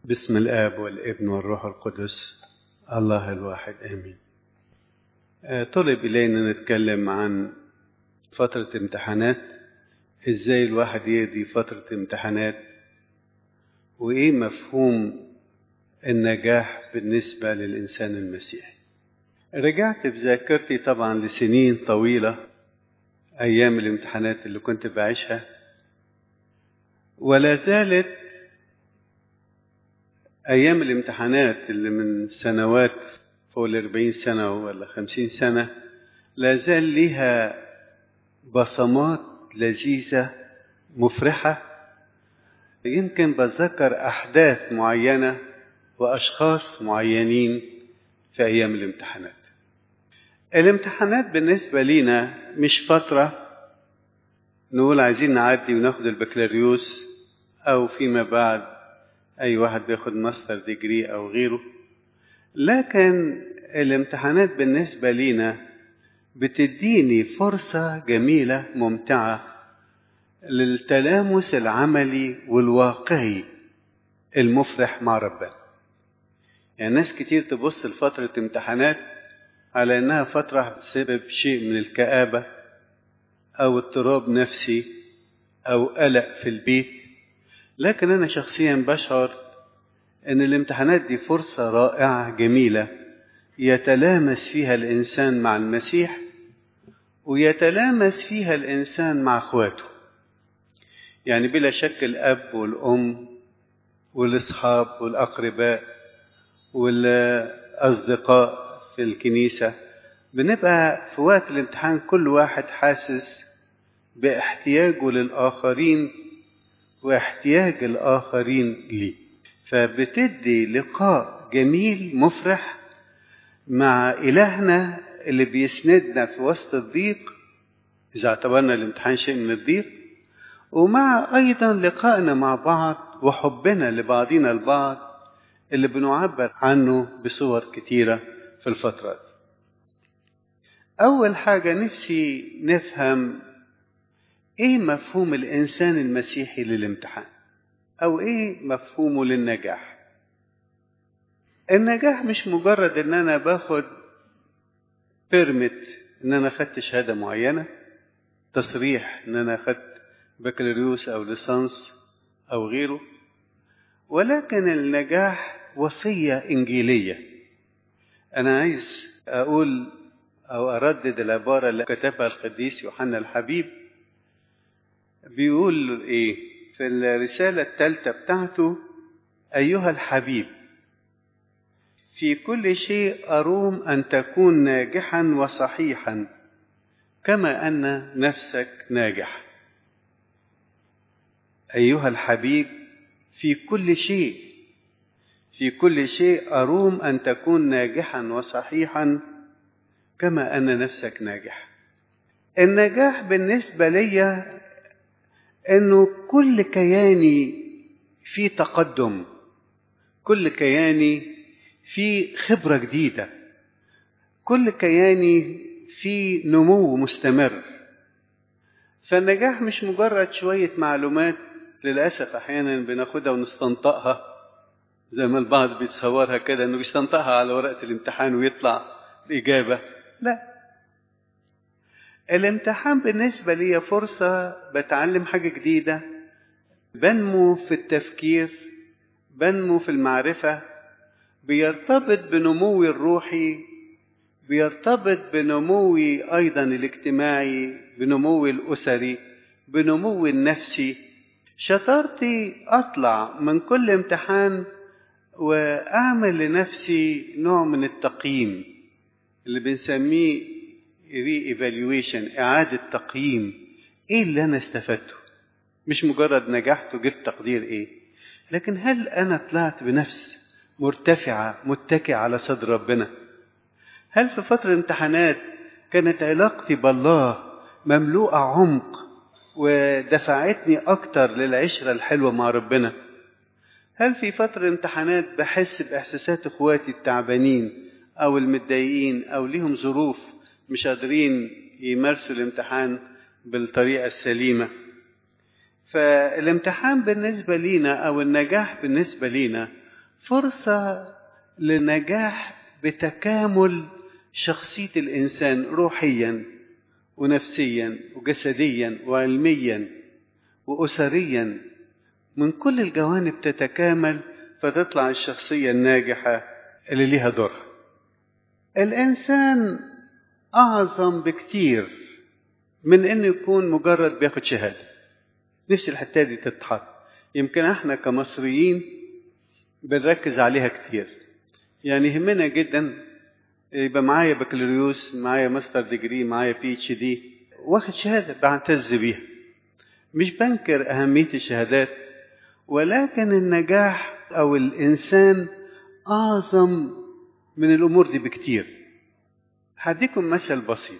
بسم الآب والابن والروح القدس الله الواحد آمين طلب إلينا نتكلم عن فترة امتحانات إزاي الواحد يقضي فترة امتحانات وإيه مفهوم النجاح بالنسبة للإنسان المسيحي رجعت في ذاكرتي طبعا لسنين طويلة أيام الامتحانات اللي كنت بعيشها ولا زالت أيام الامتحانات اللي من سنوات فوق الأربعين سنة ولا خمسين سنة لا زال ليها بصمات لذيذة مفرحة يمكن بتذكر أحداث معينة وأشخاص معينين في أيام الامتحانات الامتحانات بالنسبة لينا مش فترة نقول عايزين نعدي وناخد البكالوريوس أو فيما بعد أي واحد بياخد ماستر ديجري أو غيره لكن الامتحانات بالنسبة لينا بتديني فرصة جميلة ممتعة للتلامس العملي والواقعي المفرح مع ربنا يعني ناس كتير تبص لفترة امتحانات على انها فترة بسبب شيء من الكآبة او اضطراب نفسي او قلق في البيت لكن انا شخصيا بشعر ان الامتحانات دي فرصة رائعة جميلة يتلامس فيها الانسان مع المسيح ويتلامس فيها الانسان مع اخواته يعني بلا شك الاب والام والاصحاب والاقرباء والاصدقاء في الكنيسه بنبقى في وقت الامتحان كل واحد حاسس باحتياجه للاخرين واحتياج الاخرين ليه فبتدي لقاء جميل مفرح مع الهنا اللي بيسندنا في وسط الضيق اذا اعتبرنا الامتحان شيء من الضيق ومع ايضا لقائنا مع بعض وحبنا لبعضنا البعض اللي بنعبر عنه بصور كتيره في الفتره دي اول حاجه نفسي نفهم ايه مفهوم الانسان المسيحي للامتحان او ايه مفهومه للنجاح النجاح مش مجرد ان انا باخد بيرمت ان انا خدت شهاده معينه تصريح ان انا خدت بكالوريوس او ليسانس او غيره ولكن النجاح وصيه انجيليه انا عايز اقول او اردد العباره اللي كتبها القديس يوحنا الحبيب بيقول ايه في الرساله الثالثه بتاعته ايها الحبيب في كل شيء اروم ان تكون ناجحا وصحيحا كما ان نفسك ناجح ايها الحبيب في كل شيء في كل شيء اروم ان تكون ناجحا وصحيحا كما ان نفسك ناجح النجاح بالنسبه لي انه كل كياني في تقدم كل كياني في خبره جديده كل كياني في نمو مستمر فالنجاح مش مجرد شويه معلومات للاسف احيانا بناخدها ونستنطقها زي ما البعض بيتصورها كده انه بيستنطقها على ورقه الامتحان ويطلع الاجابه لا الامتحان بالنسبة لي فرصة بتعلم حاجة جديدة بنمو في التفكير بنمو في المعرفة بيرتبط بنموي الروحي بيرتبط بنموي أيضا الاجتماعي بنموي الأسري بنموي النفسي شطارتي أطلع من كل امتحان وأعمل لنفسي نوع من التقييم اللي بنسميه ري ايفالويشن اعاده تقييم ايه اللي انا استفدته مش مجرد نجحت وجبت تقدير ايه لكن هل انا طلعت بنفس مرتفعه متكئه على صدر ربنا هل في فتره امتحانات كانت علاقتي بالله مملوءه عمق ودفعتني اكتر للعشره الحلوه مع ربنا هل في فتره امتحانات بحس باحساسات اخواتي التعبانين او المتضايقين او ليهم ظروف مش قادرين يمارسوا الامتحان بالطريقة السليمة فالامتحان بالنسبة لينا أو النجاح بالنسبة لينا فرصة لنجاح بتكامل شخصية الإنسان روحيا ونفسيا وجسديا وعلميا وأسريا من كل الجوانب تتكامل فتطلع الشخصية الناجحة اللي ليها دورها الإنسان أعظم بكتير من إنه يكون مجرد بياخد شهادة نفس الحتة دي تتحط يمكن احنا كمصريين بنركز عليها كتير يعني يهمنا جدا يبقى معايا بكالوريوس معايا ماستر ديجري معايا بي اتش دي واخد شهاده بعتز بيها مش بنكر اهميه الشهادات ولكن النجاح او الانسان اعظم من الامور دي بكتير هديكم مثل بسيط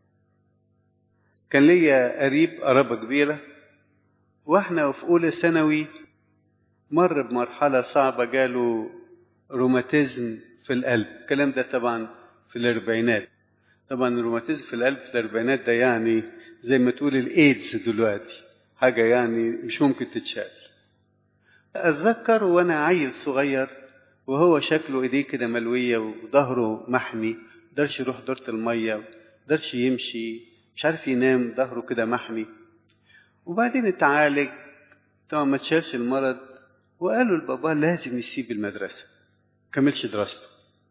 كان ليا قريب قرابه كبيره واحنا في اولى ثانوي مر بمرحله صعبه جاله روماتيزم في القلب الكلام ده طبعا في الاربعينات طبعا الروماتيزم في القلب في الاربعينات ده يعني زي ما تقول الايدز دلوقتي حاجه يعني مش ممكن تتشال اتذكر وانا عيل صغير وهو شكله ايديه كده ملويه وظهره محمي مقدرش يروح دورة الميه مقدرش يمشي مش عارف ينام ظهره كده محمي وبعدين اتعالج طبعا ما تشالش المرض وقالوا لبابا لازم يسيب المدرسه كملش دراسته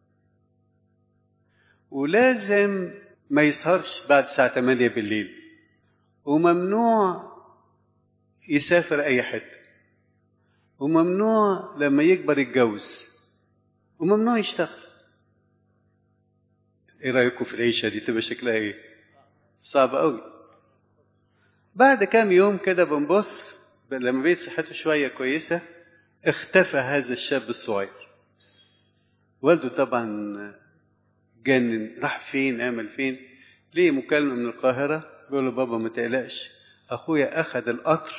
ولازم ما يسهرش بعد الساعة 8 بالليل وممنوع يسافر أي حتة وممنوع لما يكبر يتجوز وممنوع يشتغل ايه رأيكم في العيشة دي تبقى شكلها ايه صعب قوي بعد كام يوم كده بنبص لما بقيت صحته شوية كويسة اختفى هذا الشاب الصغير والده طبعا جنن راح فين عمل فين ليه مكالمة من القاهرة بيقول له بابا ما تقلقش أخويا أخذ القطر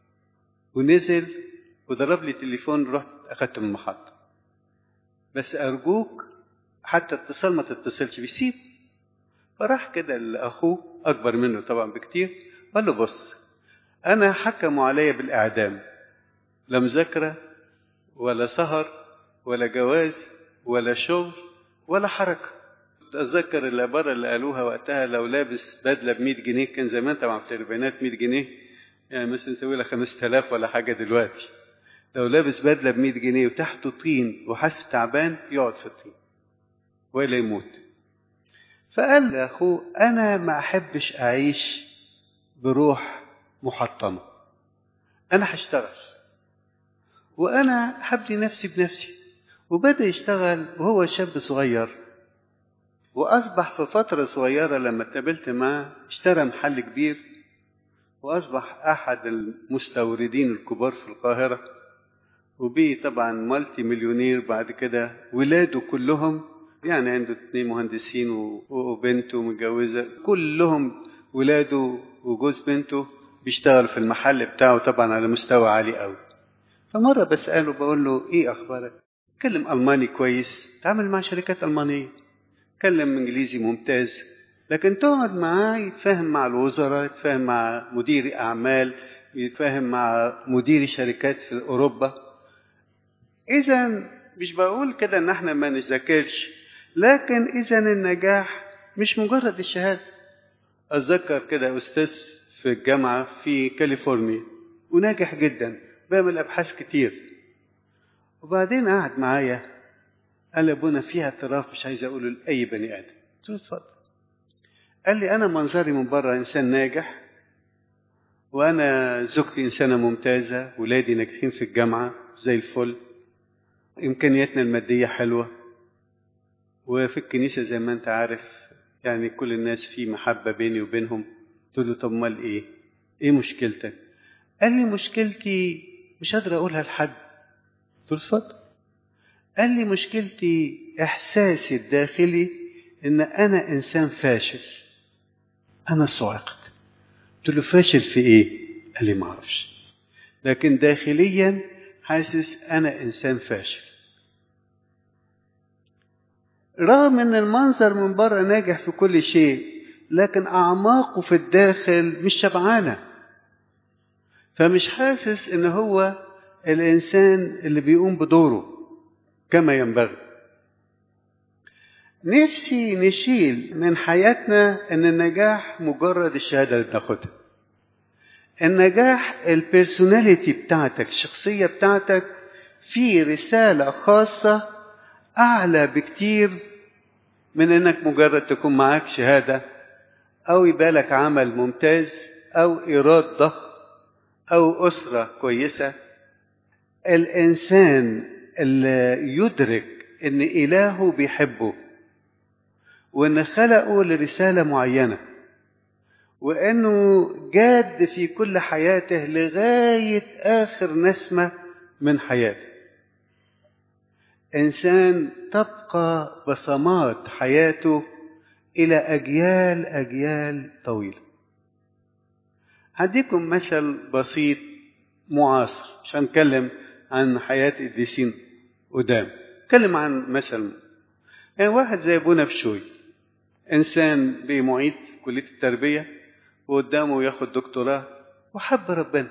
ونزل وضرب لي تليفون رحت أخدته من المحطة بس أرجوك حتى اتصال ما تتصلش بيسيب فراح كده لأخوه أكبر منه طبعا بكتير قال له بص أنا حكموا عليا بالإعدام لا مذاكرة ولا سهر ولا جواز ولا شغل ولا حركة أتذكر العبارة اللي قالوها وقتها لو لابس بدلة ب 100 جنيه كان زمان طبعا في الأربعينات 100 جنيه يعني مثلا نسوي لها 5000 ولا حاجة دلوقتي لو لابس بدلة ب 100 جنيه وتحته طين وحس تعبان يقعد في الطين ولا يموت فقال لأخوه أنا ما أحبش أعيش بروح محطمة أنا هشتغل وأنا هبني نفسي بنفسي وبدأ يشتغل وهو شاب صغير وأصبح في فترة صغيرة لما اتقابلت معاه اشترى محل كبير وأصبح أحد المستوردين الكبار في القاهرة وبيه طبعا مالتي مليونير بعد كده ولاده كلهم يعني عنده اثنين مهندسين وبنته متجوزة كلهم ولاده وجوز بنته بيشتغل في المحل بتاعه طبعا على مستوى عالي قوي فمرة بسأله بقول له ايه اخبارك اتكلم الماني كويس تعمل مع شركات المانية اتكلم انجليزي ممتاز لكن تقعد معاه يتفاهم مع الوزراء يتفاهم مع مدير اعمال يتفاهم مع مدير شركات في اوروبا اذا مش بقول كده ان احنا ما نذاكرش لكن اذا النجاح مش مجرد الشهاده اتذكر كده استاذ في الجامعه في كاليفورنيا وناجح جدا بيعمل ابحاث كتير وبعدين قعد معايا قال لي ابونا فيها اعتراف مش عايز اقوله لاي بني ادم قلت له اتفضل قال لي انا منظري من بره انسان ناجح وانا زوجتي انسانه ممتازه ولادي ناجحين في الجامعه زي الفل امكانياتنا الماديه حلوه وفي الكنيسه زي ما انت عارف يعني كل الناس في محبه بيني وبينهم قلت له طب امال ايه ايه مشكلتك قال لي مشكلتي مش قادر اقولها لحد قلت له اتفضل قال لي مشكلتي احساسي الداخلي ان انا انسان فاشل انا صعقت قلت له فاشل في ايه قال لي ما اعرفش لكن داخليا حاسس انا انسان فاشل رغم ان المنظر من بره ناجح في كل شيء لكن اعماقه في الداخل مش شبعانه فمش حاسس ان هو الانسان اللي بيقوم بدوره كما ينبغي نفسي نشيل من حياتنا ان النجاح مجرد الشهاده اللي بناخدها النجاح البيرسوناليتي بتاعتك الشخصيه بتاعتك في رساله خاصه اعلى بكتير من انك مجرد تكون معاك شهاده او يبقى لك عمل ممتاز او ايراد ضخم او اسره كويسه الانسان اللي يدرك ان الهه بيحبه وان خلقه لرساله معينه وانه جاد في كل حياته لغايه اخر نسمه من حياته انسان تبقى بصمات حياته الى اجيال اجيال طويله هديكم مثل بسيط معاصر مش هنتكلم عن حياه الديسين قدام اتكلم عن مثل يعني واحد زي ابونا بشوي انسان بمعيد كليه التربيه وقدامه ياخد دكتوراه وحب ربنا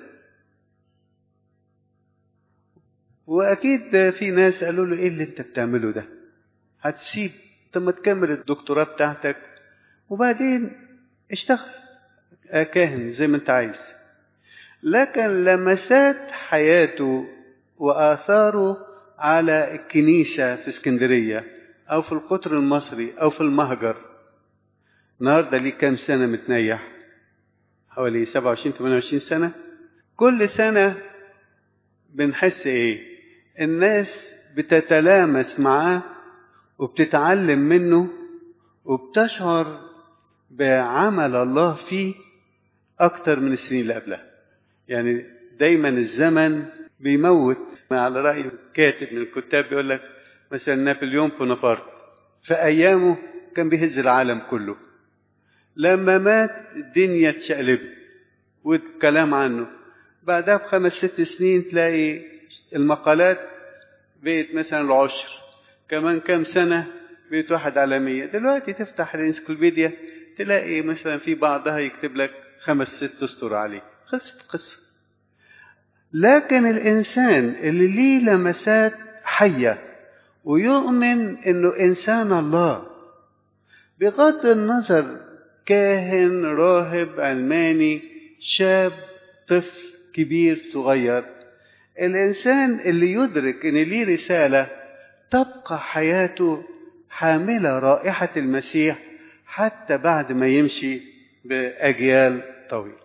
واكيد في ناس قالوا له ايه اللي انت بتعمله ده هتسيب طب ما تكمل الدكتوراه بتاعتك وبعدين اشتغل كاهن زي ما انت عايز لكن لمسات حياته واثاره على الكنيسه في اسكندريه او في القطر المصري او في المهجر النهارده ليه كام سنه متنيح حوالي 27 28 سنه كل سنه بنحس ايه الناس بتتلامس معاه وبتتعلم منه وبتشعر بعمل الله فيه اكتر من السنين اللي قبلها يعني دايما الزمن بيموت على راي كاتب من الكتاب بيقول لك مثلا نابليون بونابرت في ايامه كان بيهز العالم كله لما مات الدنيا اتشقلبت والكلام عنه بعدها بخمس ست سنين تلاقي المقالات بقت مثلا العشر كمان كام سنة بقت واحد على مية دلوقتي تفتح الانسكلوبيديا تلاقي مثلا في بعضها يكتب لك خمس ست اسطر عليه خلصت القصة لكن الإنسان اللي ليه لمسات حية ويؤمن إنه إنسان الله بغض النظر كاهن راهب علماني شاب طفل كبير صغير الإنسان اللي يدرك إن ليه رسالة تبقى حياته حاملة رائحة المسيح حتى بعد ما يمشي بأجيال طويلة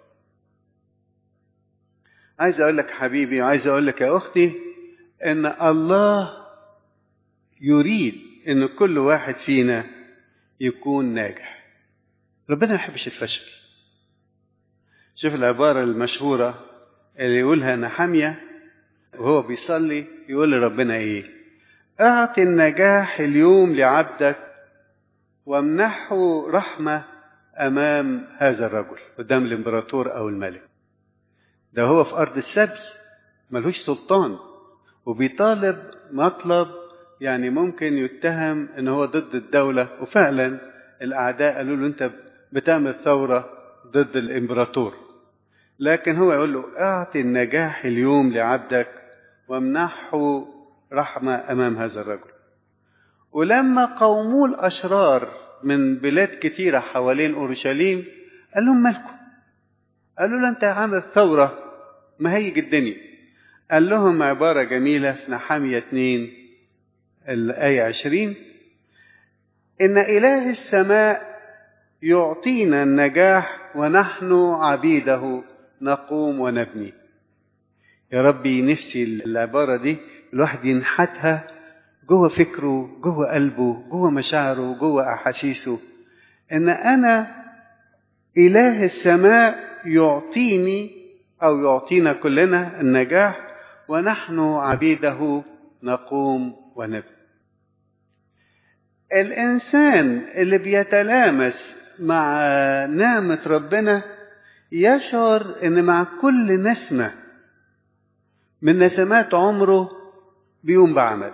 عايز أقول لك حبيبي وعايز أقول لك يا أختي إن الله يريد إن كل واحد فينا يكون ناجح ربنا ما يحبش الفشل شوف العبارة المشهورة اللي يقولها نحمية وهو بيصلي يقول لربنا ايه اعطي النجاح اليوم لعبدك وامنحه رحمة امام هذا الرجل قدام الامبراطور او الملك ده هو في ارض السبي ملوش سلطان وبيطالب مطلب يعني ممكن يتهم ان هو ضد الدولة وفعلا الاعداء قالوا له انت بتعمل ثورة ضد الامبراطور لكن هو يقول له اعطي النجاح اليوم لعبدك وامنحه رحمة أمام هذا الرجل ولما قوموا الأشرار من بلاد كتيرة حوالين أورشليم قال لهم مالكم قالوا له أنت عامل ثورة مهيج الدنيا قال لهم عبارة جميلة في نحامية 2 الآية 20 إن إله السماء يعطينا النجاح ونحن عبيده نقوم ونبني يا ربي نفسي العبارة دي الواحد ينحتها جوه فكره جوه قلبه جوه مشاعره جوه أحاسيسه إن أنا إله السماء يعطيني أو يعطينا كلنا النجاح ونحن عبيده نقوم ونبني الإنسان اللي بيتلامس مع نعمة ربنا يشعر إن مع كل نسمة من نسمات عمره بيقوم بعمل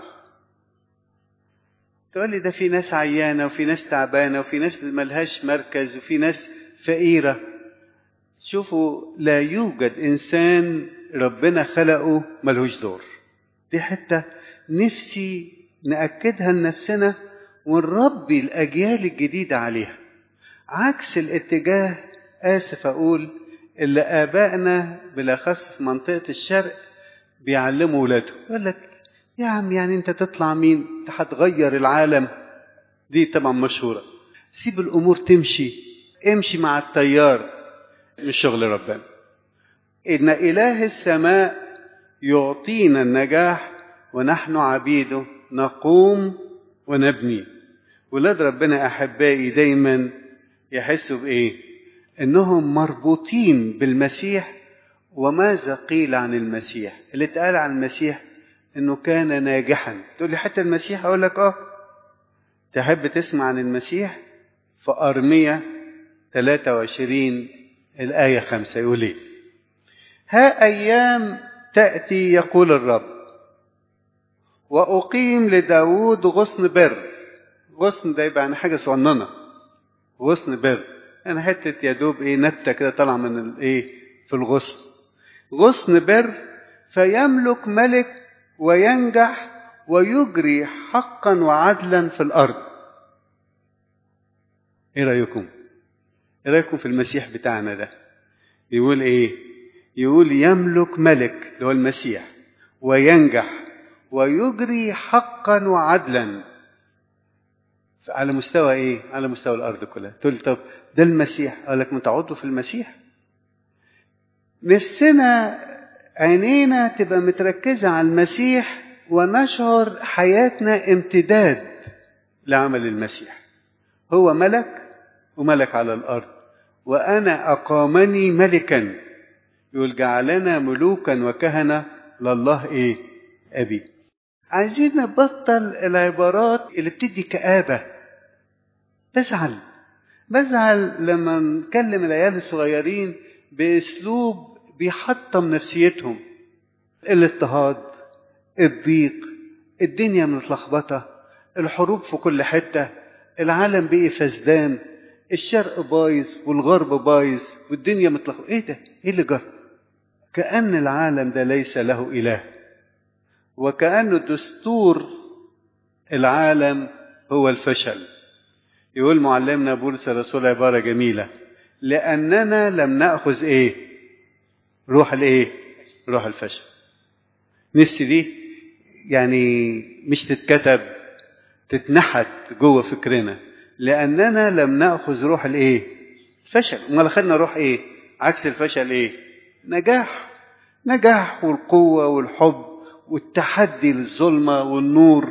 تقول لي ده في ناس عيانة وفي ناس تعبانة وفي ناس ملهاش مركز وفي ناس فقيرة شوفوا لا يوجد إنسان ربنا خلقه ملهوش دور دي حتة نفسي نأكدها لنفسنا ونربي الأجيال الجديدة عليها عكس الاتجاه آسف أقول اللي آبائنا بالأخص في منطقة الشرق بيعلموا ولاده يقول لك يا عم يعني أنت تطلع مين؟ أنت هتغير العالم دي طبعا مشهورة سيب الأمور تمشي امشي مع التيار مش شغل ربنا إن إله السماء يعطينا النجاح ونحن عبيده نقوم ونبني ولاد ربنا أحبائي دايما يحسوا بإيه إنهم مربوطين بالمسيح وماذا قيل عن المسيح اللي اتقال عن المسيح إنه كان ناجحا تقول لي حتى المسيح أقول لك آه تحب تسمع عن المسيح في أرمية 23 الآية 5 يقول إيه ها أيام تأتي يقول الرب وأقيم لداود غصن بر غصن ده يبقى يعني حاجة صغننة غصن بر يعني حتة يا دوب إيه نبتة كده طالعة من الإيه في الغصن غصن بر فيملك ملك وينجح ويجري حقا وعدلا في الأرض إيه رأيكم؟ إيه رأيكم في المسيح بتاعنا ده؟ يقول إيه؟ يقول يملك ملك اللي هو المسيح وينجح ويجري حقا وعدلا على مستوى ايه على مستوى الارض كلها تقول طب ده المسيح اقول لك متعضوا في المسيح نفسنا عينينا تبقى متركزة على المسيح ونشعر حياتنا امتداد لعمل المسيح هو ملك وملك على الأرض وأنا أقامني ملكا يقول جعلنا ملوكا وكهنة لله إيه أبي عايزين نبطل العبارات اللي بتدي كآبة بزعل بزعل لما نكلم العيال الصغيرين بأسلوب بيحطم نفسيتهم الاضطهاد الضيق الدنيا متلخبطة الحروب في كل حتة العالم بقي فسدان الشرق بايظ والغرب بايظ والدنيا متلخبطة ايه ده؟ ايه اللي جرى؟ كأن العالم ده ليس له إله وكأنه دستور العالم هو الفشل يقول معلمنا بولس الرسول عبارة جميلة لأننا لم نأخذ إيه روح الإيه روح الفشل نفسي دي يعني مش تتكتب تتنحت جوه فكرنا لأننا لم نأخذ روح الإيه فشل امال خدنا روح إيه عكس الفشل إيه نجاح نجاح والقوة والحب والتحدي للظلمة والنور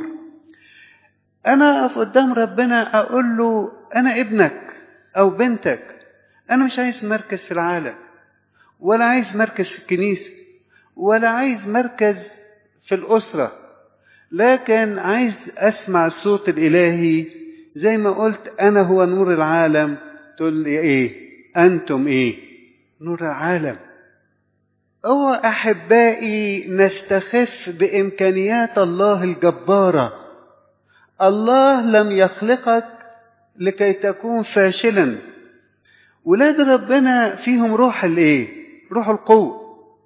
أنا أقف قدام ربنا أقول له أنا ابنك أو بنتك أنا مش عايز مركز في العالم ولا عايز مركز في الكنيسة ولا عايز مركز في الأسرة لكن عايز أسمع الصوت الإلهي زي ما قلت أنا هو نور العالم تقول لي إيه أنتم إيه نور العالم هو أحبائي نستخف بإمكانيات الله الجبارة الله لم يخلقك لكي تكون فاشلا ولاد ربنا فيهم روح الايه روح القوة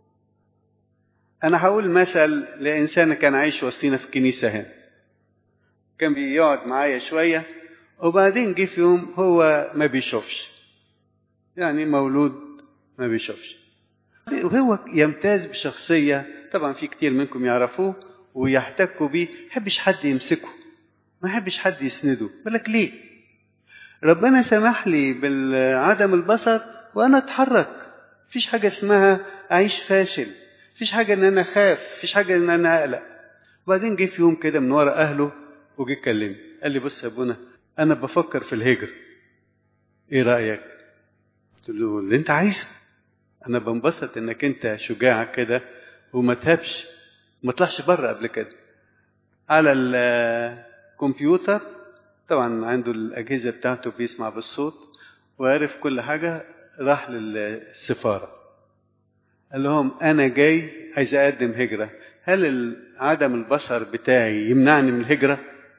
انا هقول مثل لانسان كان عايش وسطينا في الكنيسة هنا كان بيقعد معايا شوية وبعدين جه في يوم هو ما بيشوفش يعني مولود ما بيشوفش وهو يمتاز بشخصية طبعا في كتير منكم يعرفوه ويحتكوا بيه يحبش حد يمسكه ما يحبش حد يسنده يقول لك ليه ربنا سمح لي بعدم البصر وانا اتحرك مفيش حاجه اسمها اعيش فاشل مفيش حاجه ان انا اخاف مفيش حاجه ان انا اقلق وبعدين جه في يوم كده من ورا اهله وجه كلمني قال لي بص يا ابونا انا بفكر في الهجره ايه رايك قلت له اللي انت عايزه انا بنبسط انك انت شجاع كده وما تهبش ما تطلعش بره قبل كده على الكمبيوتر طبعا عنده الأجهزة بتاعته بيسمع بالصوت وعرف كل حاجة راح للسفارة قال لهم أنا جاي عايز أقدم هجرة هل عدم البصر بتاعي يمنعني من الهجرة؟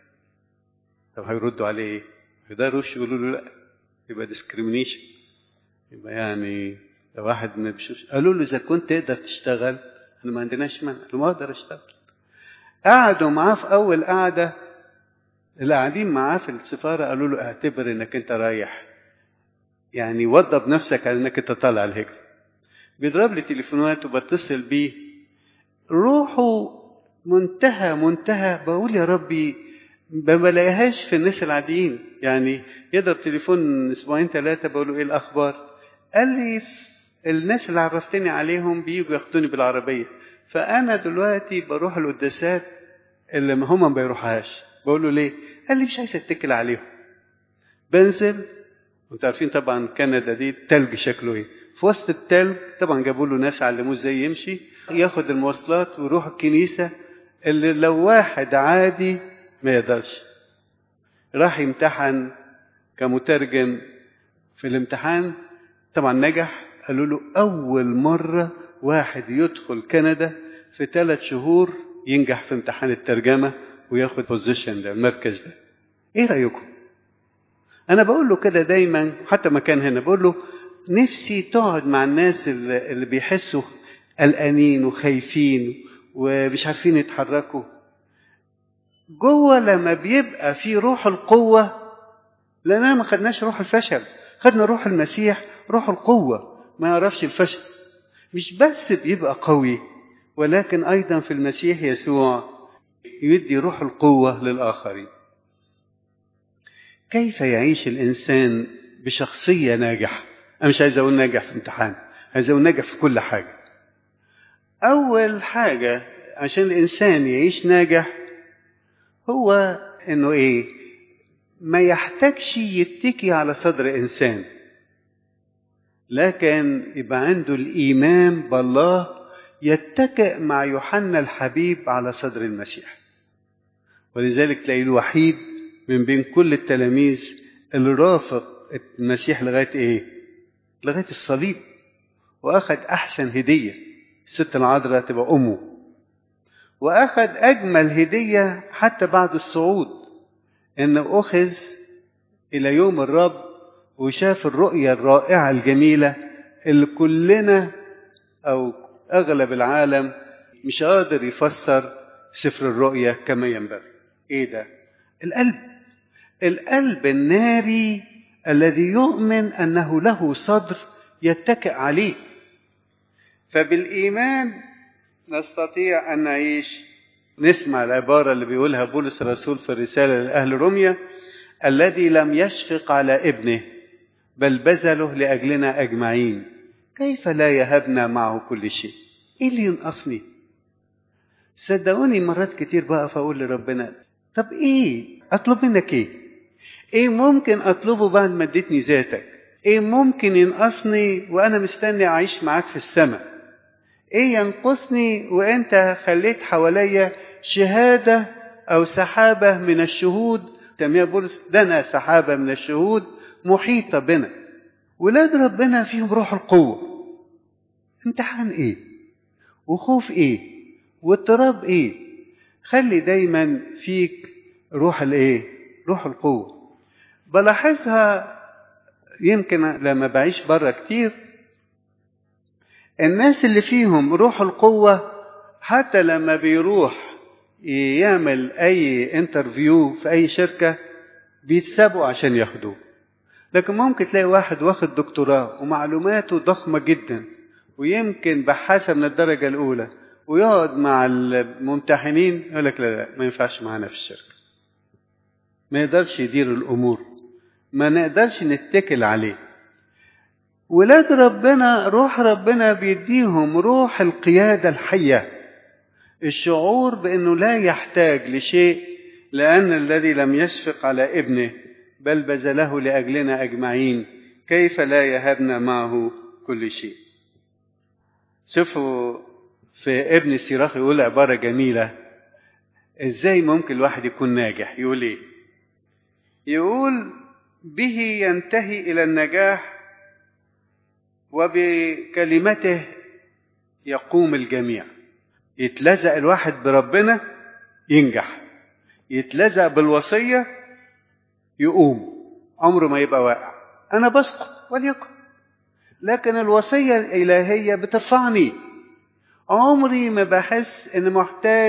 طب هيردوا عليه إيه؟ يقدروش يقولوا له لا يبقى ديسكريميشن يبقى يعني لو واحد ما بيشوفش قالوا له إذا كنت تقدر تشتغل احنا ما عندناش مانع قال له ما أقدر أشتغل قعدوا معاه في أول قعدة اللي قاعدين معاه في السفارة قالوا له اعتبر إنك أنت رايح يعني وضب نفسك على إنك أنت طالع الهجرة بيضرب لي تليفونات وبتصل بيه روحه منتهى منتهى بقول يا ربي ما بلاقيهاش في الناس العاديين يعني يضرب تليفون اسبوعين ثلاثة بقول له ايه الاخبار قال لي الناس اللي عرفتني عليهم بيجوا ياخدوني بالعربية فانا دلوقتي بروح القداسات اللي هم ما بيروحهاش بقول له ليه قال لي مش عايز اتكل عليهم بنزل وانتوا عارفين طبعا كندا دي التلج شكله ايه في وسط التلج طبعا جابوا له ناس علموه ازاي يمشي ياخد المواصلات ويروح الكنيسة اللي لو واحد عادي ما يقدرش راح يمتحن كمترجم في الامتحان طبعا نجح قالوا له أول مرة واحد يدخل كندا في ثلاث شهور ينجح في امتحان الترجمة وياخد بوزيشن ده المركز ده ايه رأيكم انا بقول له كده دايما حتى مكان هنا بقول له نفسي تقعد مع الناس اللي اللي بيحسوا قلقانين وخايفين ومش عارفين يتحركوا جوه لما بيبقى في روح القوة لأننا ما خدناش روح الفشل خدنا روح المسيح روح القوة ما يعرفش الفشل مش بس بيبقى قوي ولكن أيضا في المسيح يسوع يدي روح القوة للآخرين كيف يعيش الإنسان بشخصية ناجحة أنا مش عايز أقول ناجح في امتحان عايز أقول ناجح في كل حاجة أول حاجة عشان الإنسان يعيش ناجح هو إنه إيه ما يحتاجش يتكي على صدر إنسان لكن يبقى عنده الإيمان بالله يتكئ مع يوحنا الحبيب على صدر المسيح ولذلك تلاقيه الوحيد من بين كل التلاميذ اللي رافق المسيح لغاية إيه؟ لغاية الصليب وأخذ أحسن هدية الست العذراء تبقى أمه وأخذ أجمل هدية حتى بعد الصعود إنه أخذ إلى يوم الرب وشاف الرؤية الرائعة الجميلة اللي كلنا أو أغلب العالم مش قادر يفسر سفر الرؤية كما ينبغي إيه ده؟ القلب القلب الناري الذي يؤمن أنه له صدر يتكئ عليه فبالإيمان نستطيع أن نعيش نسمع العبارة اللي بيقولها بولس الرسول في الرسالة لأهل روميا الذي لم يشفق على ابنه بل بذله لأجلنا أجمعين كيف لا يهبنا معه كل شيء إيه اللي ينقصني صدقوني مرات كتير بقى فأقول لربنا طب إيه أطلب منك إيه إيه ممكن أطلبه بعد ما اديتني ذاتك إيه ممكن ينقصني وأنا مستني أعيش معاك في السماء إيه ينقصني وأنت خليت حواليا شهادة أو سحابة من الشهود تسميها بولس دنا سحابة من الشهود محيطة بنا ولاد ربنا فيهم روح القوة امتحان ايه وخوف ايه واضطراب ايه خلي دايما فيك روح الايه روح القوة بلاحظها يمكن لما بعيش بره كتير الناس اللي فيهم روح القوة حتى لما بيروح يعمل اي انترفيو في اي شركة بيتسابوا عشان ياخدوه لكن ممكن تلاقي واحد واخد دكتوراه ومعلوماته ضخمة جدا ويمكن بحاثة من الدرجة الأولى ويقعد مع الممتحنين يقول لك لا لا ما ينفعش معانا في الشركة ما يقدرش يدير الأمور ما نقدرش نتكل عليه ولاد ربنا روح ربنا بيديهم روح القيادة الحية الشعور بأنه لا يحتاج لشيء لأن الذي لم يشفق على ابنه بل بذله لأجلنا أجمعين كيف لا يهبنا معه كل شيء شوفوا في ابن السيراخ يقول عبارة جميلة ازاي ممكن الواحد يكون ناجح يقول ايه يقول به ينتهي إلى النجاح وبكلمته يقوم الجميع يتلزق الواحد بربنا ينجح يتلزق بالوصية يقوم عمره ما يبقى واقع أنا بسقط وليكن لكن الوصية الإلهية بترفعني عمري ما بحس إن محتاج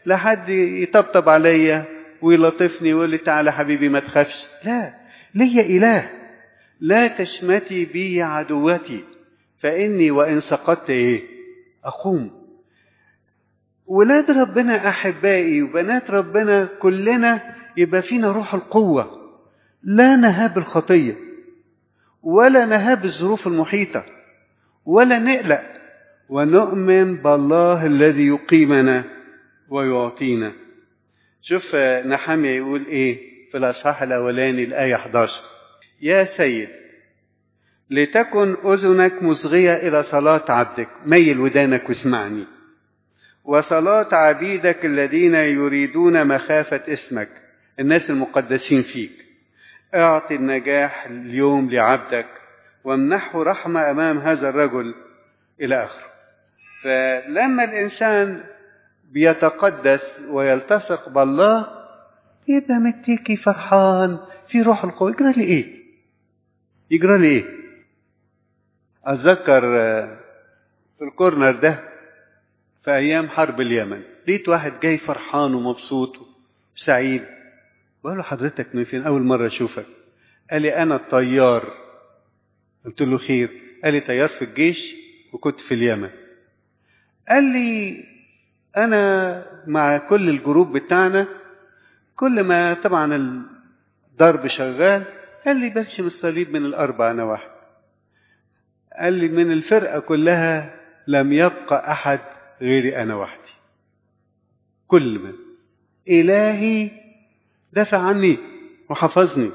لحد يطبطب عليا ويلطفني ويقول لي تعالى حبيبي ما تخافش لا ليا إله لا تشمتي بي عدوتي فإني وإن سقطت إيه أقوم ولاد ربنا أحبائي وبنات ربنا كلنا يبقى فينا روح القوة لا نهاب الخطية ولا نهاب الظروف المحيطة ولا نقلق ونؤمن بالله الذي يقيمنا ويعطينا شوف نحمية يقول ايه في الاصحاح الاولاني الايه 11 يا سيد لتكن اذنك مصغيه الى صلاه عبدك ميل ودانك واسمعني وصلاه عبيدك الذين يريدون مخافه اسمك الناس المقدسين فيك اعطي النجاح اليوم لعبدك وامنحه رحمه امام هذا الرجل الى اخره فلما الانسان بيتقدس ويلتصق بالله يبقى متكي فرحان في روح القوة يجرى لي ايه يجرى لي ايه اتذكر في الكورنر ده في ايام حرب اليمن لقيت واحد جاي فرحان ومبسوط وسعيد بقول له حضرتك من فين اول مره اشوفك قال لي انا الطيار قلت له خير قال لي طيار في الجيش وكنت في اليمن قال لي انا مع كل الجروب بتاعنا كل ما طبعا الضرب شغال قال لي برشم الصليب من الاربع نواحي قال لي من الفرقه كلها لم يبقى احد غيري انا وحدي كل من الهي دافع عني وحفظني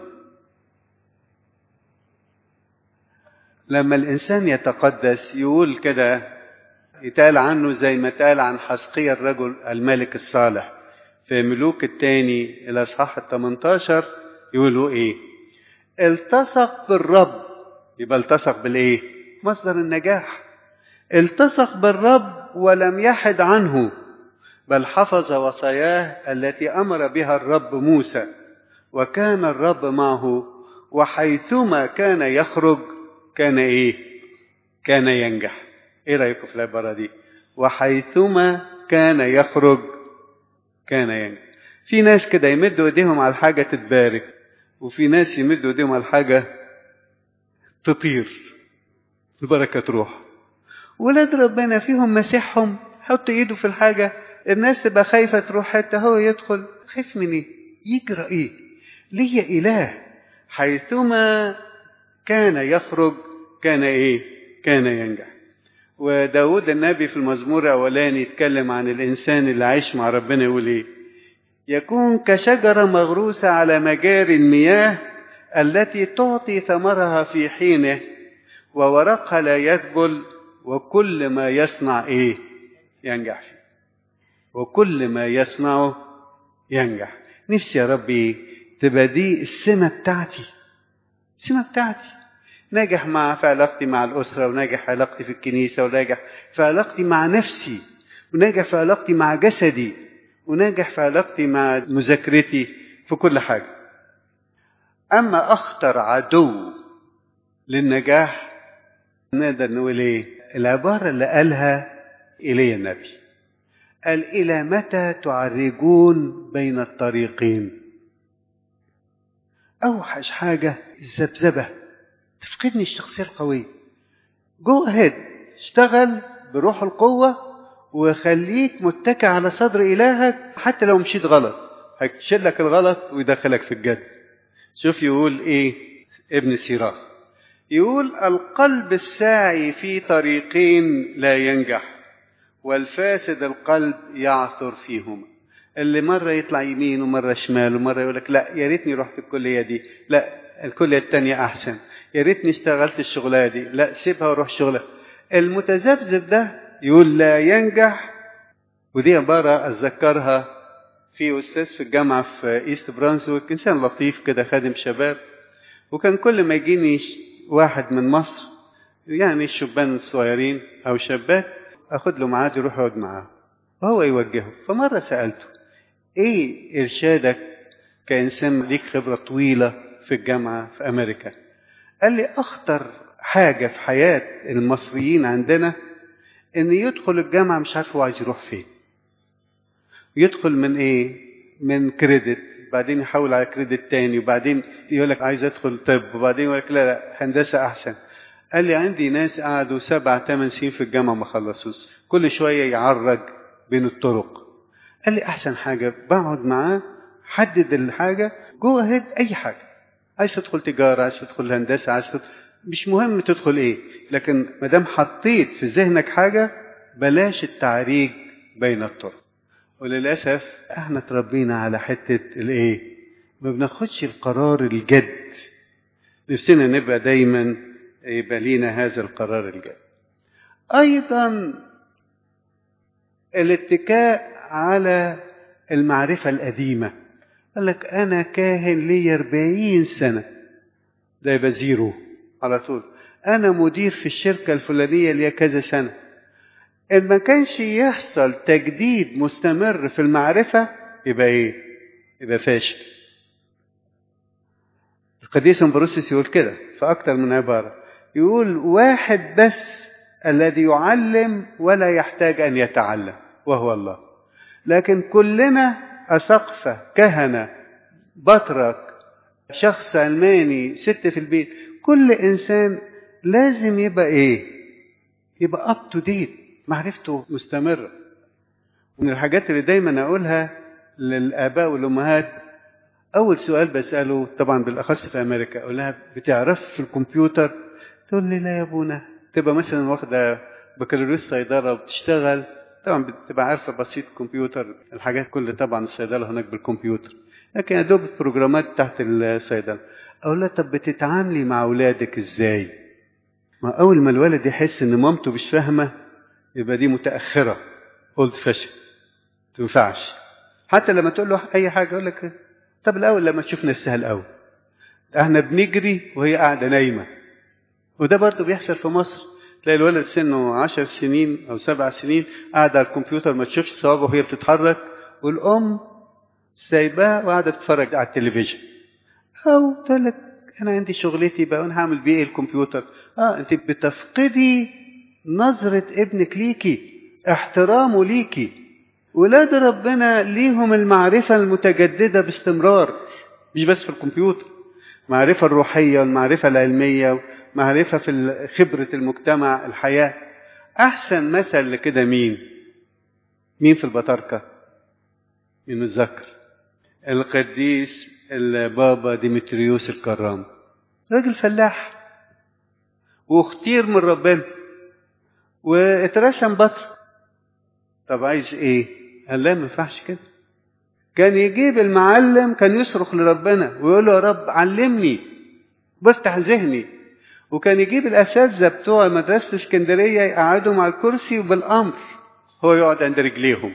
لما الانسان يتقدس يقول كده يتقال عنه زي ما اتقال عن حسقية الرجل الملك الصالح في ملوك الثاني الأصحاح ال 18 يقولوا إيه؟ التصق بالرب يبقى التصق بالإيه؟ مصدر النجاح التصق بالرب ولم يحد عنه بل حفظ وصاياه التي أمر بها الرب موسى وكان الرب معه وحيثما كان يخرج كان إيه؟ كان ينجح ايه رايكم في العباره دي وحيثما كان يخرج كان ينجح في ناس كده يمدوا ايديهم على الحاجه تتبارك وفي ناس يمدوا ايديهم على الحاجه تطير البركه تروح ولاد ربنا فيهم مسيحهم حط ايده في الحاجه الناس تبقى خايفه تروح حته هو يدخل خايف من ايه يجرى ايه ليا اله حيثما كان يخرج كان ايه كان ينجح وداود النبي في المزمور الأولاني يتكلم عن الإنسان اللي عايش مع ربنا يقول إيه يكون كشجرة مغروسة على مجاري المياه التي تعطي ثمرها في حينه وورقها لا يذبل وكل ما يصنع إيه ينجح فيه وكل ما يصنعه ينجح نفسي يا ربي تبقى دي السمة بتاعتي السمة بتاعتي ناجح مع في علاقتي مع الأسرة وناجح في علاقتي في الكنيسة وناجح في علاقتي مع نفسي وناجح في علاقتي مع جسدي وناجح في علاقتي مع مذاكرتي في كل حاجة أما أخطر عدو للنجاح نقدر نقول إيه العبارة اللي قالها إلي النبي قال إلى متى تعرجون بين الطريقين أوحش حاجة الذبذبة تفقدني الشخصية القوية جو اهيد اشتغل بروح القوة وخليك متكئ على صدر إلهك حتى لو مشيت غلط هيشيل لك الغلط ويدخلك في الجد شوف يقول ايه ابن سيراخ يقول القلب الساعي في طريقين لا ينجح والفاسد القلب يعثر فيهما اللي مرة يطلع يمين ومرة شمال ومرة يقول لك لا يا ريتني رحت الكلية دي لا الكلية التانية أحسن يا ريتني اشتغلت الشغلانة دي لا سيبها وروح شغلها المتذبذب ده يقول لا ينجح ودي عبارة أتذكرها في أستاذ في الجامعة في إيست برانسويك إنسان لطيف كده خادم شباب وكان كل ما يجيني واحد من مصر يعني الشبان الصغيرين أو شابات أخد له ميعاد يروح يقعد معاه وهو يوجهه فمرة سألته إيه إرشادك كإنسان ليك خبرة طويلة في الجامعة في أمريكا قال لي أخطر حاجة في حياة المصريين عندنا إن يدخل الجامعة مش عارف هو عايز يروح فين يدخل من ايه من كريدت بعدين يحول على كريدت تاني وبعدين يقول لك عايز ادخل طب وبعدين يقول لك لا لا هندسه احسن قال لي عندي ناس قعدوا سبع ثمان سنين في الجامعه ما خلصوش كل شويه يعرج بين الطرق قال لي احسن حاجه بقعد معاه حدد الحاجه جوه هيد اي حاجه عايز تدخل تجاره عايز تدخل هندسه عايز تدخل مش مهم تدخل ايه لكن ما دام حطيت في ذهنك حاجه بلاش التعريج بين الطرق وللاسف احنا اتربينا على حته الايه ما بناخدش القرار الجد نفسنا نبقى دايما يبقى لينا هذا القرار الجد ايضا الاتكاء على المعرفة القديمة قال لك أنا كاهن لي 40 سنة ده يبقى زيرو على طول أنا مدير في الشركة الفلانية لي كذا سنة إن ما كانش يحصل تجديد مستمر في المعرفة يبقى إيه؟ يبقى فاشل القديس امبروسيس يقول كده في أكتر من عبارة يقول واحد بس الذي يعلم ولا يحتاج أن يتعلم وهو الله لكن كلنا أسقفة كهنة بطرك شخص علماني ست في البيت كل إنسان لازم يبقى إيه يبقى up to date معرفته مستمرة ومن الحاجات اللي دايما أقولها للآباء والأمهات أول سؤال بسأله طبعا بالأخص في أمريكا أقول لها بتعرف في الكمبيوتر تقول لي لا يا أبونا تبقى مثلا واخدة بكالوريوس صيدلة وبتشتغل طبعا بتبقى عارفة بسيط كمبيوتر الحاجات كل طبعا الصيدلة هناك بالكمبيوتر لكن يا دوب البروجرامات تحت الصيدلة أقول لها طب بتتعاملي مع أولادك إزاي؟ ما أول ما الولد يحس إن مامته مش فاهمة يبقى دي متأخرة أولد فاشن تنفعش حتى لما تقول له أي حاجة يقول لك طب الأول لما تشوف نفسها الأول احنا بنجري وهي قاعدة نايمة وده برضه بيحصل في مصر تلاقي الولد سنه عشر سنين أو سبع سنين قاعد على الكمبيوتر ما تشوفش صوابه وهي بتتحرك والأم سايباه وقاعدة تتفرج على التلفزيون أو تقول لك أنا عندي شغلتي بقى وأنا هعمل بيه إيه الكمبيوتر آه أنت بتفقدي نظرة ابنك ليكي احترامه ليكي ولاد ربنا ليهم المعرفة المتجددة باستمرار مش بس في الكمبيوتر المعرفة الروحية والمعرفة العلمية معرفة في خبرة المجتمع الحياة أحسن مثل لكده مين مين في البطاركة مين متذكر القديس البابا ديمتريوس الكرام راجل فلاح واختير من ربنا واترسم بطر طب عايز ايه قال لا ما ينفعش كده كان يجيب المعلم كان يصرخ لربنا ويقول له يا رب علمني بفتح ذهني وكان يجيب الاساتذه بتوع مدرسه اسكندريه يقعدهم على الكرسي وبالامر هو يقعد عند رجليهم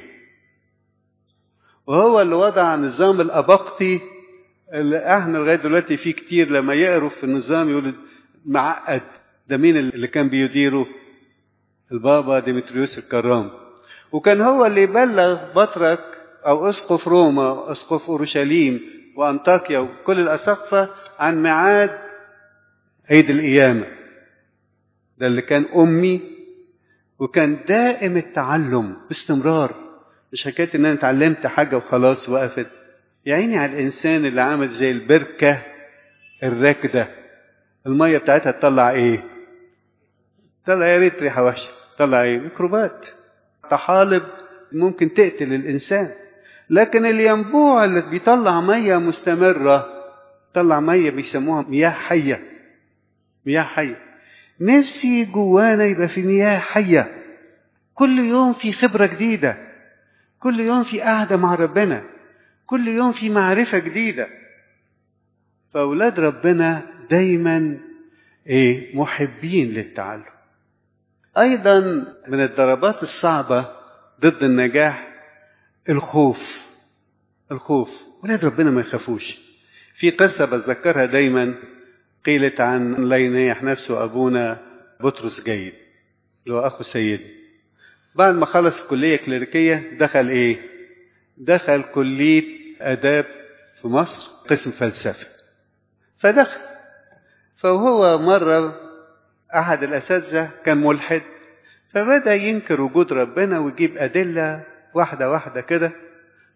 وهو اللي وضع نظام الابقطي اللي احنا لغايه دلوقتي في كتير لما يقروا في النظام يقولوا معقد ده مين اللي كان بيديره البابا ديمتريوس الكرام وكان هو اللي يبلغ بطرك او اسقف روما اسقف اورشليم وانطاكيا وكل الاساقفه عن ميعاد عيد القيامه ده اللي كان امي وكان دائم التعلم باستمرار مش حكايه ان انا اتعلمت حاجه وخلاص وقفت يا عيني على الانسان اللي عامل زي البركه الراكده الميه بتاعتها تطلع ايه تطلع يا ريت ريحه وحشه تطلع ايه ميكروبات طحالب ممكن تقتل الانسان لكن الينبوع اللي بيطلع ميه مستمره طلع ميه بيسموها مياه حيه مياه حيه نفسي جوانا يبقى في مياه حيه كل يوم في خبره جديده كل يوم في قعده مع ربنا كل يوم في معرفه جديده فاولاد ربنا دايما ايه محبين للتعلم ايضا من الضربات الصعبه ضد النجاح الخوف الخوف ولاد ربنا ما يخافوش في قصة بتذكرها دايما قيلت عن لا ينيح نفسه أبونا بطرس جيد اللي هو أخو سيدي بعد ما خلص الكلية كليريكية دخل إيه؟ دخل كلية آداب في مصر قسم فلسفة فدخل فهو مرة أحد الأساتذة كان ملحد فبدأ ينكر وجود ربنا ويجيب أدلة واحدة واحدة كده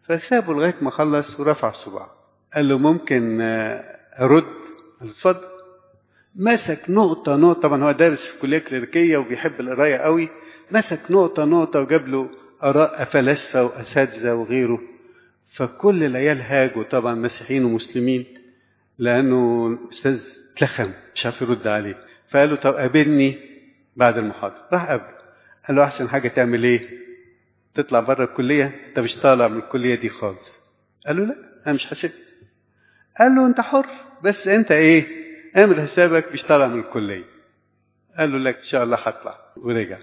فسابه لغاية ما خلص ورفع صباعه قال له ممكن أرد قال اتفضل مسك نقطة نقطة طبعا هو دارس في كلية كليريكية وبيحب القراية قوي مسك نقطة نقطة وجاب له آراء فلاسفة وأساتذة وغيره فكل العيال هاجوا طبعا مسيحيين ومسلمين لأنه الأستاذ اتلخم مش عارف يرد عليه فقال له طب قابلني بعد المحاضرة راح قابله قال له أحسن حاجة تعمل إيه؟ تطلع بره الكلية أنت مش طالع من الكلية دي خالص قال له لا أنا مش حاسب قال له أنت حر بس أنت إيه؟ اعمل حسابك مش طالع من الكلية قال له لك إن شاء الله هطلع ورجع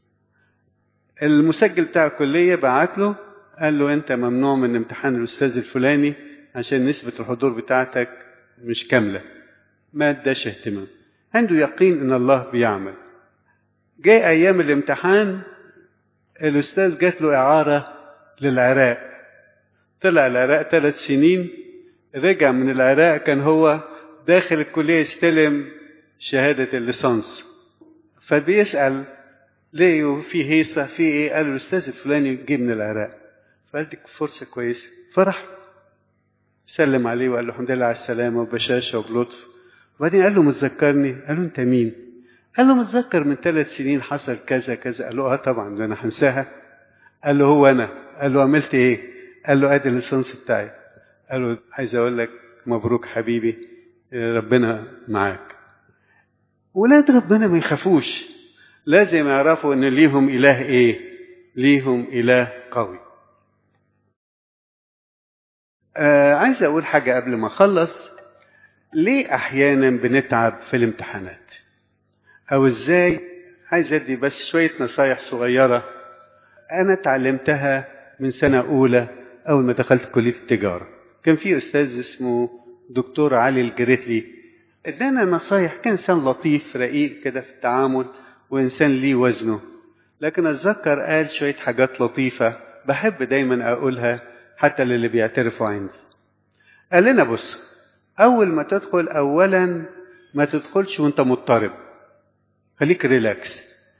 المسجل بتاع الكلية بعت له قال له أنت ممنوع من امتحان الأستاذ الفلاني عشان نسبة الحضور بتاعتك مش كاملة ما اداش اهتمام عنده يقين ان الله بيعمل جاء ايام الامتحان الاستاذ جات له اعاره للعراق طلع العراق ثلاث سنين رجع من العراق كان هو داخل الكليه يستلم شهاده الليسانس فبيسال ليه في هيصه في ايه قال له الاستاذ الفلاني جه من العراق فقال دي فرصه كويسه فرح سلم عليه وقال له الحمد لله على السلامه وبشاشه وبلطف وبعدين قال له متذكرني قال له انت مين قال له متذكر من ثلاث سنين حصل كذا كذا قال له اه طبعا ده انا هنساها قال له هو انا قال له عملت ايه قال له ادي الليسانس بتاعي قال له عايز اقول لك مبروك حبيبي ربنا معاك ولاد ربنا ما يخافوش لازم يعرفوا ان ليهم اله ايه ليهم اله قوي آه عايز اقول حاجه قبل ما اخلص ليه احيانا بنتعب في الامتحانات او ازاي عايز ادي بس شويه نصايح صغيره انا اتعلمتها من سنه اولى اول ما دخلت كليه التجاره كان في استاذ اسمه دكتور علي الجريتلي ادانا نصايح كان انسان لطيف رقيق كده في التعامل وانسان ليه وزنه لكن اتذكر قال شويه حاجات لطيفه بحب دايما اقولها حتى للي بيعترفوا عندي قال لنا بص أول ما تدخل أولا ما تدخلش وأنت مضطرب خليك ريلاكس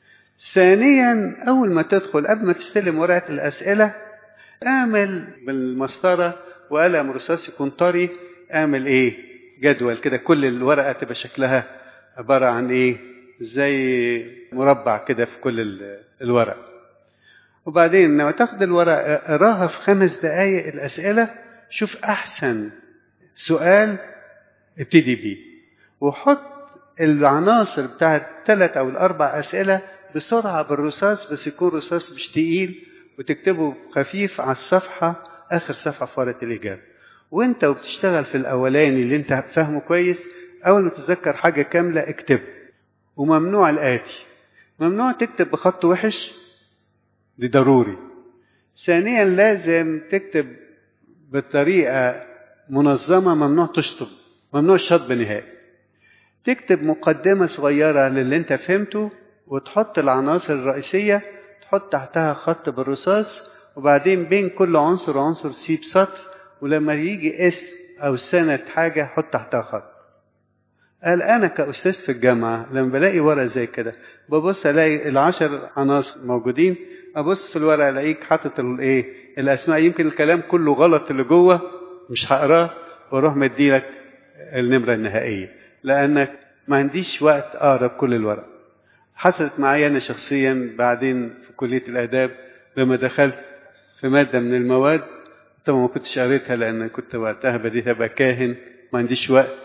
ثانيا أول ما تدخل قبل ما تستلم ورقة الأسئلة اعمل بالمسطرة وقلم رصاص يكون طري اعمل إيه جدول كده كل الورقة تبقى شكلها عبارة عن إيه زي مربع كده في كل الورق وبعدين لما تاخد الورقة اقراها في خمس دقايق الأسئلة شوف أحسن سؤال ابتدي بيه وحط العناصر بتاعت الثلاث او الاربع اسئله بسرعه بالرصاص بس يكون رصاص مش تقيل وتكتبه خفيف على الصفحه اخر صفحه في ورقه الاجابه وانت وبتشتغل في الاولاني اللي انت فاهمه كويس اول ما تتذكر حاجه كامله اكتب وممنوع الاتي ممنوع تكتب بخط وحش دي ضروري ثانيا لازم تكتب بطريقه منظمه ممنوع تشطب ممنوع الشطب نهائي تكتب مقدمة صغيرة للي انت فهمته وتحط العناصر الرئيسية تحط تحتها خط بالرصاص وبعدين بين كل عنصر وعنصر سيب سطر ولما يجي اسم أو سنة حاجة حط تحتها خط قال أنا كأستاذ في الجامعة لما بلاقي ورقة زي كده ببص ألاقي العشر عناصر موجودين أبص في الورقة ألاقيك حاطط الإيه الأسماء يمكن الكلام كله غلط اللي جوه مش هقراه واروح مديلك النمرة النهائية لأنك ما عنديش وقت أقرأ كل الورق حصلت معايا أنا شخصيا بعدين في كلية الآداب لما دخلت في مادة من المواد طبعا ما كنتش قريتها لأن كنت وقتها بديت أبقى كاهن ما عنديش وقت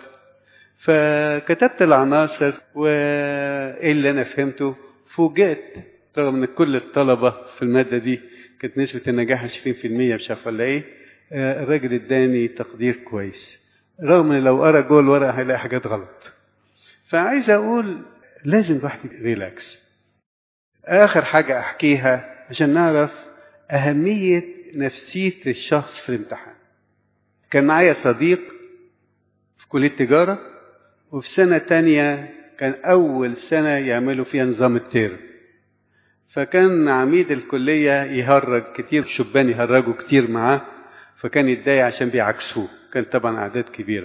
فكتبت العناصر وإيه اللي أنا فهمته فوجئت رغم ان كل الطلبة في المادة دي كانت نسبة النجاح 20% مش عارف ولا ايه الراجل اداني تقدير كويس رغم ان لو قرا جوه الورقه هيلاقي حاجات غلط فعايز اقول لازم الواحد ريلاكس اخر حاجه احكيها عشان نعرف اهميه نفسيه الشخص في الامتحان كان معايا صديق في كليه تجاره وفي سنه تانية كان اول سنه يعملوا فيها نظام التيرم فكان عميد الكليه يهرج كتير شبان يهرجوا كتير معاه فكان يتضايق عشان بيعكسوه كان طبعا اعداد كبيره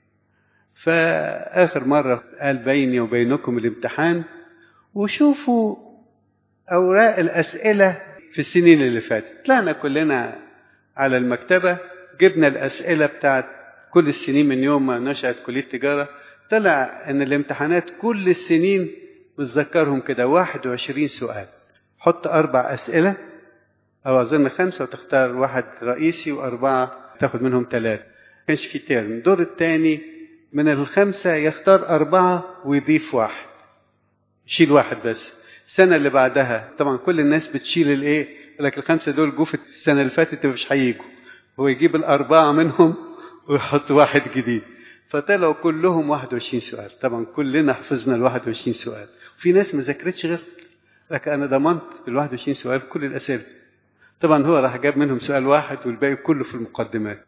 فاخر مره قال بيني وبينكم الامتحان وشوفوا اوراق الاسئله في السنين اللي فاتت طلعنا كلنا على المكتبة جبنا الأسئلة بتاعت كل السنين من يوم ما نشأت كلية تجارة طلع إن الامتحانات كل السنين متذكرهم كده 21 سؤال حط أربع أسئلة أو أظن خمسة وتختار واحد رئيسي وأربعة تاخد منهم ثلاثة كانش في ترم الدور الثاني من الخمسة يختار أربعة ويضيف واحد يشيل واحد بس السنة اللي بعدها طبعا كل الناس بتشيل الإيه لكن الخمسة دول جو في السنة اللي فاتت مش هيجوا هو يجيب الأربعة منهم ويحط واحد جديد فطلعوا كلهم 21 سؤال طبعا كلنا حفظنا ال 21 سؤال في ناس ما ذاكرتش غير لكن أنا ضمنت ال 21 سؤال كل الأسئلة طبعا هو راح جاب منهم سؤال واحد والباقي كله في المقدمات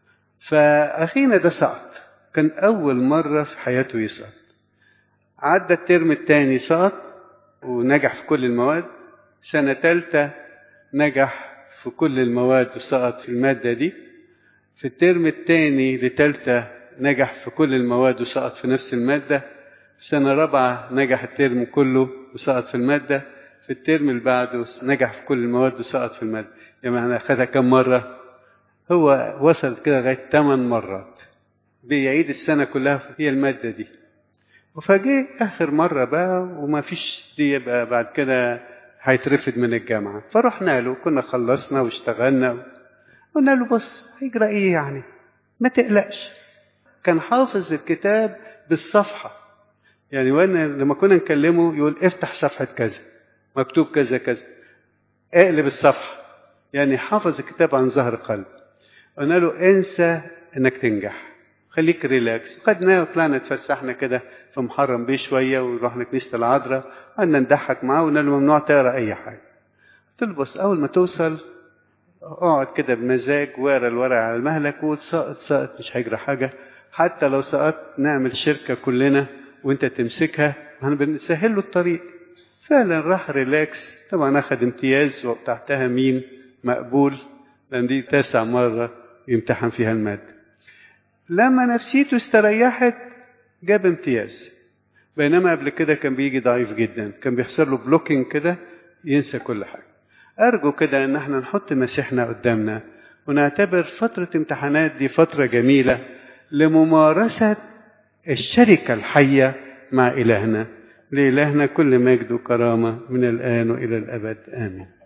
فأخينا ده سقط كان أول مرة في حياته يسقط عدى الترم الثاني سقط ونجح في كل المواد سنة ثالثة نجح في كل المواد وسقط في المادة دي في الترم الثاني لتالتة نجح في كل المواد وسقط في نفس المادة سنة رابعة نجح الترم كله وسقط في المادة في الترم اللي بعده نجح في كل المواد وسقط في المادة يعني أنا أخدها كم مرة هو وصل كده لغاية ثمان مرات بيعيد السنة كلها هي المادة دي وفجأة آخر مرة بقى وما فيش دي بقى بعد كده هيترفد من الجامعة فرحنا له كنا خلصنا واشتغلنا قلنا له بص هيجرى ايه يعني ما تقلقش كان حافظ الكتاب بالصفحة يعني وانا لما كنا نكلمه يقول افتح صفحة كذا مكتوب كذا كذا اقلب الصفحة يعني حافظ الكتاب عن ظهر قلب قلنا له انسى انك تنجح خليك ريلاكس خدناه وطلعنا اتفسحنا كده في محرم بيه شويه ورحنا كنيسه العذراء قعدنا نضحك معاه وقلنا له ممنوع تقرا اي حاجه قلت له بص اول ما توصل اقعد كده بمزاج واقرا الورق على المهلك وتسقط سقط مش هيجرى حاجه حتى لو سقطت نعمل شركه كلنا وانت تمسكها احنا بنسهل له الطريق فعلا راح ريلاكس طبعا اخذ امتياز وتحتها ميم مقبول لان دي تاسع مره يمتحن فيها الماده لما نفسيته استريحت جاب امتياز بينما قبل كده كان بيجي ضعيف جدا كان بيحصل له بلوكينج كده ينسى كل حاجه ارجو كده ان احنا نحط مسيحنا قدامنا ونعتبر فتره امتحانات دي فتره جميله لممارسه الشركه الحيه مع الهنا لالهنا كل مجد وكرامه من الان والى الابد امين